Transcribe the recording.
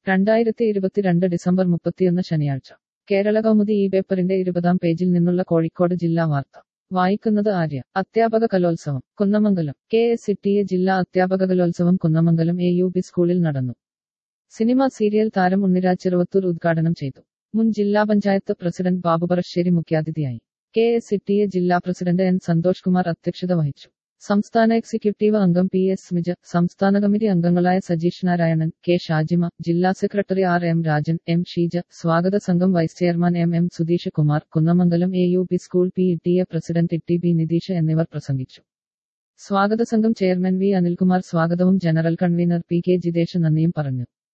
രണ്ടായിരത്തി ഇരുപത്തിരണ്ട് ഡിസംബർ മുപ്പത്തിയൊന്ന് ശനിയാഴ്ച കേരള കൗമുദി ഈ പേപ്പറിന്റെ ഇരുപതാം പേജിൽ നിന്നുള്ള കോഴിക്കോട് ജില്ലാ വാർത്ത വായിക്കുന്നത് ആര്യ അധ്യാപക കലോത്സവം കുന്നമംഗലം കെ എസ് ഇ ജില്ലാ അധ്യാപക കലോത്സവം കുന്നമംഗലം എ യു ബി സ്കൂളിൽ നടന്നു സിനിമ സീരിയൽ താരം ഉണ്ണിരാജ് ചെറുവത്തൂർ ഉദ്ഘാടനം ചെയ്തു മുൻ ജില്ലാ പഞ്ചായത്ത് പ്രസിഡന്റ് ബാബു പറശ്ശേരി മുഖ്യാതിഥിയായി കെ എസ് ഇ ജില്ലാ പ്രസിഡന്റ് എൻ സന്തോഷ് കുമാർ അധ്യക്ഷത വഹിച്ചു സംസ്ഥാന എക്സിക്യൂട്ടീവ് അംഗം പി എസ് സ്മിജ സംസ്ഥാന കമ്മിറ്റി അംഗങ്ങളായ സജീഷ് നാരായണൻ കെ ഷാജിമ ജില്ലാ secretary R M Rajan M Sheeja സ്വാഗത സംഘം vice chairman M M Sudheesh Kumar Kunnamangalam A U P school P T A president T B Nitheesh എന്നിവർ പ്രസംഗിച്ചു സ്വാഗത സംഘം ചെയർമാൻ വി അനിൽകുമാർ സ്വാഗതവും general convener P K Jithesh നന്ദിയും പറഞ്ഞു